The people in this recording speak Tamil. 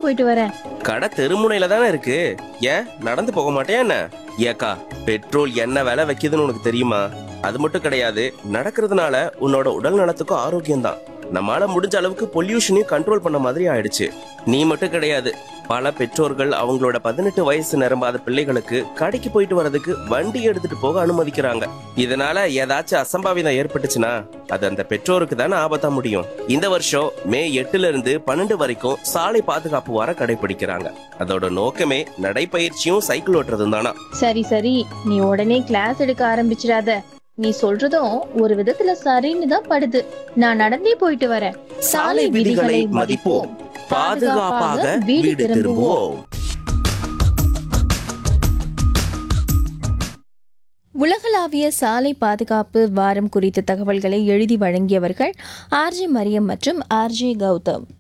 போயிட்டு வரேன் கடை தெருமுனையில தானே இருக்கு ஏன் நடந்து போக மாட்டேன் என்ன ஏக்கா பெட்ரோல் என்ன விலை வைக்குதுன்னு உனக்கு தெரியுமா அது மட்டும் கிடையாது நடக்கிறதுனால உன்னோட உடல் நலத்துக்கும் ஆரோக்கியம் தான் நம்மால முடிஞ்ச அளவுக்கு பொல்யூஷனையும் கண்ட்ரோல் பண்ண மாதிரி ஆயிடுச்சு நீ மட்டும் கிடையாது பல பெற்றோர்கள் அவங்களோட பதினெட்டு வயசு நிரம்பாத பிள்ளைகளுக்கு கடைக்கு போயிட்டு வர்றதுக்கு வண்டி எடுத்துட்டு போக அனுமதிக்கிறாங்க இதனால ஏதாச்சும் அசம்பாவிதம் ஏற்பட்டுச்சுன்னா அது அந்த பெற்றோருக்கு தானே ஆபத்தா முடியும் இந்த வருஷம் மே எட்டுல இருந்து பன்னெண்டு வரைக்கும் சாலை பாதுகாப்பு வாரம் கடைபிடிக்கிறாங்க அதோட நோக்கமே நடைப்பயிற்சியும் சைக்கிள் ஓட்டுறதும் தானா சரி சரி நீ உடனே கிளாஸ் எடுக்க ஆரம்பிச்சிடாத நீ சொல்றதும் ஒரு விதத்துல சரின்னு தான் படுது நான் நடந்தே போயிட்டு வரேன் சாலை விதிகளை மதிப்போம் பாதுகாப்பாக வீடு திரும்புவோம் உலகளாவிய சாலை பாதுகாப்பு வாரம் குறித்த தகவல்களை எழுதி வழங்கியவர்கள் ஆர்ஜே மரியம் மற்றும் ஆர்ஜே கௌதம்